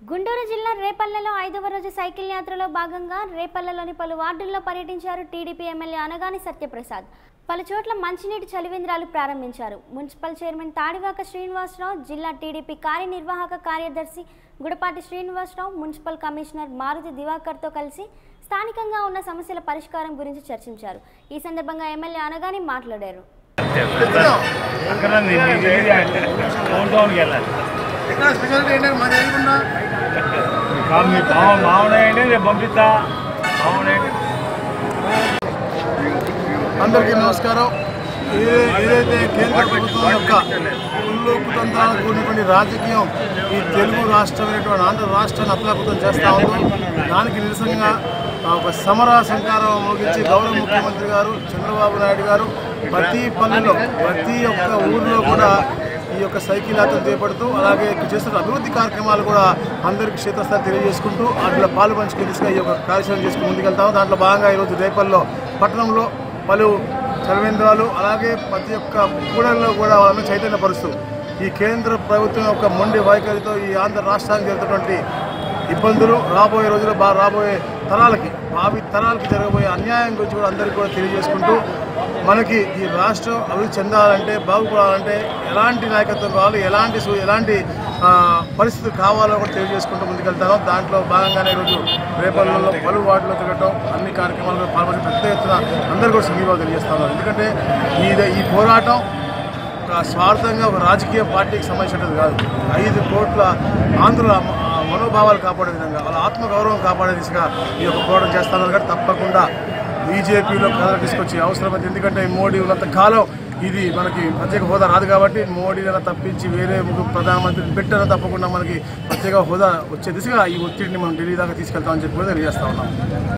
గుంటూరు జిల్లా రేపల్లెలో ఐదవ రోజు సైకిల్ యాత్రలో భాగంగా రేపల్లెలోని పలు వార్డుల్లో పర్యటించారు టీడీపీ ఎమ్మెల్యే అనగాని సత్యప్రసాద్ పలు చోట్ల మంచినీటి చలివేంద్రాలు ప్రారంభించారు మున్సిపల్ చైర్మన్ తాడివాక శ్రీనివాసరావు జిల్లా టీడీపీ కార్యనిర్వాహక కార్యదర్శి గుడపాటి శ్రీనివాసరావు మున్సిపల్ కమిషనర్ మారుతి దివాకర్తో కలిసి స్థానికంగా ఉన్న సమస్యల పరిష్కారం గురించి చర్చించారు ఈ సందర్భంగా ఎమ్మెల్యే అనగాని మాట్లాడారు అక్కడ మీకు తెలియదు అంటే టౌన్ టౌన్కి వెళ్ళాలి ఇక్కడ స్పెషాలిటీ ఏంటంటే మాది ఏమన్నా కాదు మీ మామ మామూలు రేపు పంపిస్తా మామూలు అందరికీ నమస్కారం ఏ- ఏదైతే కేంద్ర ప్రభుత్వం యొక్క ఉల్లు కుతంత్రాలకు కూడినటువంటి రాజకీయం ఈ తెలుగు రాష్ట్రమైనటువంటి ఆంధ్ర రాష్ట్రాన్ని అప్లాపుతం చేస్తా ఉందో దానికి నిరసనగా ఆ, ఒక సమర సంకారం మోగించి గౌరవ ముఖ్యమంత్రి గారు చంద్రబాబు నాయుడు గారు ప్రతి పల్లెలో ప్రతి ఒక్క ఊరిలో కూడా ఈ యొక్క సైకిల్ యాత్ర చేపడుతూ అలాగే ఇక్కడ చేస్తున్న అభివృద్ధి కార్యక్రమాలు కూడా అందరికీ క్షేత్రస్థాయి తెలియజేసుకుంటూ వాటిలో పాలు పంచుకునే దిశగా ఈ యొక్క కార్యక్రమం చేసుకుని ముందుకెళ్తాము దాంట్లో భాగంగా ఈరోజు రేపల్లో పట్టణంలో పలు చలవేంద్రాలు అలాగే ప్రతి ఒక్క కూడల్లో కూడా వాళ్ళని చైతన్యపరుస్తూ ఈ కేంద్ర ప్రభుత్వం యొక్క మొండి వైఖరితో ఈ ఆంధ్ర రాష్ట్రానికి జరుగుతున్నటువంటి ఇబ్బందులు రాబోయే రోజుల్లో బా రాబోయే తరాలకి భావి తరాలకి జరగబోయే అన్యాయం గురించి కూడా అందరికీ కూడా తెలియజేసుకుంటూ మనకి ఈ రాష్ట్రం అభివృద్ధి చెందాలంటే బాగుపడాలంటే ఎలాంటి నాయకత్వం కావాలి ఎలాంటి సు- ఎలాంటి ఆ, పరిస్థితులు కావాలో కూడా తెలియజేసుకుంటూ ముందుకెళ్తాను దాంట్లో భాగంగానే ఈరోజు రేపల్లో పలు వార్డులో తిరగటం అన్ని కార్యక్రమాల్లో పాల్గొని పెద్ద ఎత్తున అందరూ కూడా సంఘీభావం తెలియజేస్తా ఉన్నారు ఎందుకంటే ఈ ఈ పోరాటం ఒక స్వార్థంగా ఒక రాజకీయ పార్టీకి సంబంధించినది కాదు ఐదు కోట్ల ఆంధ్రుల మ- ఆ మనోభావాలు కాపాడే విధంగా వాళ్ళ ఆత్మగౌరవం కాపాడే దిశగా ఈ యొక్క పోరాటం చేస్తున్నారు కాబట్టి తప్పకుండా బీజేపీలో కథలు తీసుకొచ్చి అవసరమైతే ఎందుకంటే ఈ మోడీ ఉన్నంత కాలం ఇది మనకి ప్రత్యేక హోదా రాదు కాబట్టి మోడీని తప్పించి వేరే ముగ్గురు ప్రధానమంత్రిని పెట్టిన తప్పకుండా మనకి ప్రత్యేక హోదా వచ్చే దిశగా ఈ ఒత్తిడిని మనం ఢిల్లీ దాకా తీసుకెళ్తామని చెప్పి కూడా తెలియజేస్తా ఉన్నాం